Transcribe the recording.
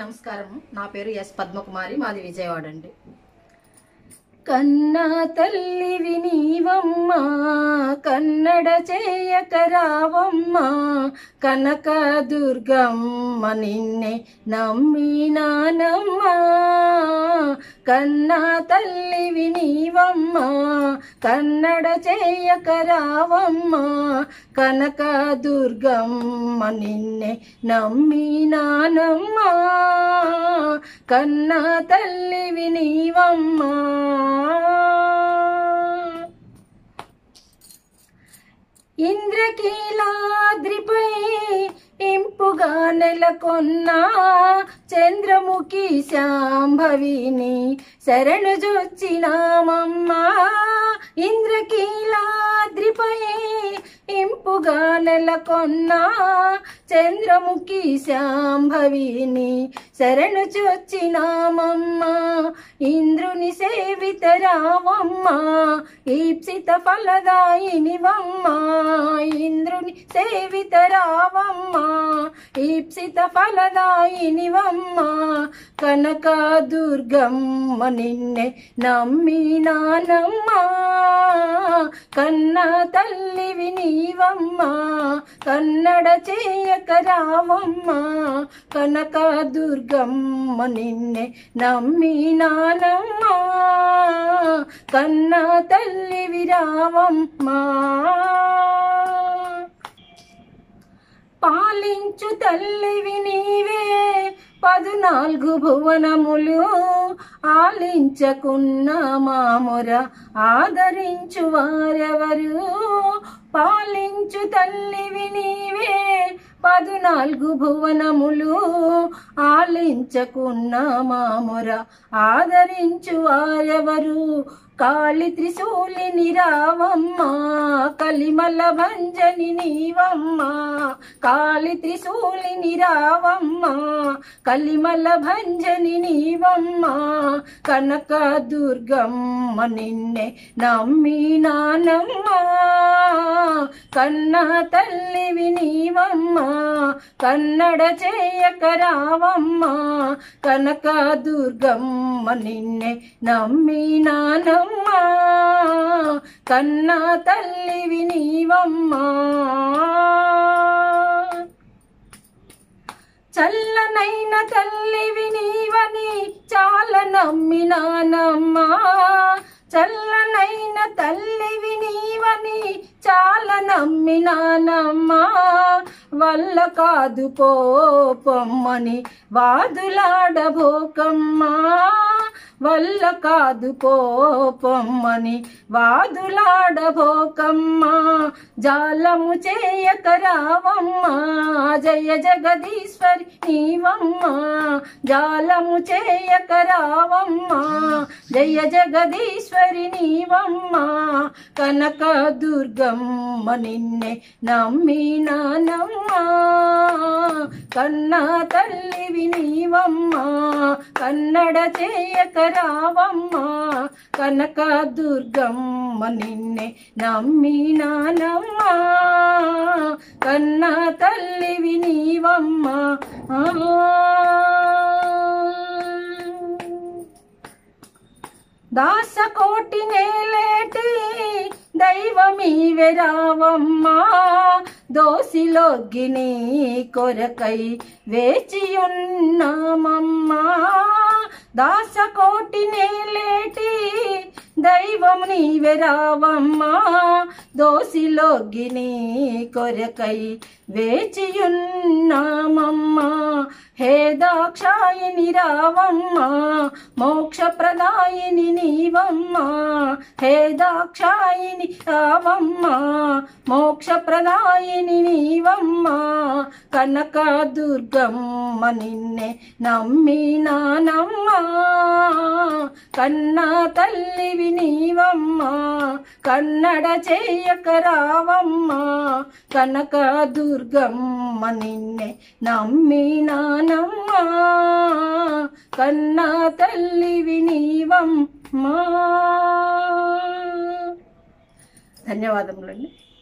నమస్కారం నా పేరు ఎస్ పద్మకుమారి మాది విజయవాడ అండి కన్నా తల్లివి నీవమ్మా కన్నడ చేయక రావమ్మా కనక దుర్గమ్మ నిన్నే నమ్మినానమ్మా కన్నా తల్లివి నీవమ్మా కన్నడ చేయక రావమ్మా కనక దుర్గమ్మ నిన్నే నమ్మినానమ్మా కన్నా తల్లివి నీవమ్మా ఇంద్రకీలాద్రిపై ఇంపుగా నెలకొన్న చంద్రముఖి శాంభవిని శరణు జొచ్చినామమ్మా ఇంద్రకీలాద్రిపై ఇంపుగా నెలకొన్న చంద్రముఖి శాంభవిని శరణు చొచ్చినామమ్మా ఇంద్రుని సేవిత రావమ్మా ఈప్సిత ఫలదాయినివమ్మా ఇంద్రుని సేవిత రావమ్మా ఈప్సిత ఫలదాయినివమ్మా కనక దుర్గమ్మ నిన్నే నమ్మినానమ్మా కన్న తల్లివి నీవమ్మా కన్నడ చేయక రావమ్మా కనక దుర్గమ్మ నిన్నే నమ్మినానమ్మా కన్న తల్లివి రావమ్మా పాలించు తల్లివి నీవే పదునాలుగు భువనములు ఆలించకున్న మాముర ఆదరించు వారెవరు పాలించు తల్లివి నీవే పదునాలుగు భువనములు ఆలించకున్న మాముర ఆదరించు వారెవరు కాళి త్రిశూలిని రావమ్మా కలిమల భంజని నీవమ్మా కాళి త్రిశూలిని రావమ్మా కలిమల భంజని నీవమ్మా కనక దుర్గమ్మ నిన్నే నమ్మినానమ్మా కన్న తల్లివి నీవమ్మా కన్నడ చేయక రావమ్మా కనక దుర్గమ్మ నిన్నే నమ్మినానమ్మా కన్న తల్లివి నీవమ్మా చల్లనైన తల్లివి నీవని చాలా నమ్మినానమ్మా చల్లనైన తల్లివి నీవని చాలా నమ్మినానమ్మా వల్ల కాదు పోపమ్మని వాదులాడబోకమ్మా వల్ల కాదు పోపమ్మని వాదులాడబోకమ్మా జాలము చేయక రావమ్మా జయ జగదీశ్వరి నీవమ్మా జాలము చేయక రావమ్మా జయ జగదీశ్వరి నీవమ్మా కనక దుర్గమ్మ నిన్నే నమ్మినానమ్మా కన్నా తల్లివి నీవమ్మా కన్నడ చేయక రావమ్మా కనక దుర్గమ్మ నిన్నే నమ్మినానమ్మా కన్నా తల్లివి నీవమ్మా ఆ. దాసకోటి నేలేటి దైవమీవె రావమ్మా దోసిలొగ్గిని కొరకై వేచియున్నామమ్మా దాసకోటి నేలేటి దైవం నీవె రావమ్మా దోసిలొగ్గిని కొరకై వేచియున్నామమ్మా హే దాక్షాయిని రావమ్మా మోక్షప్రదాయిని నీవమ్మా హే దాక్షాయిని రావమ్మా మోక్షప్రదాయిని నీవమ్మా కనక దుర్గమ్మ నిన్నే నమ్మినానమ్మా కన్నా తల్లివి నీవమ్మా కన్నడ చేయక రావమ్మా కనక దుర్గమ్మ నిన్నే నమ్మినానమ్మా కన్నా తల్లివి నీవమ్మా ధన్యవాదములండి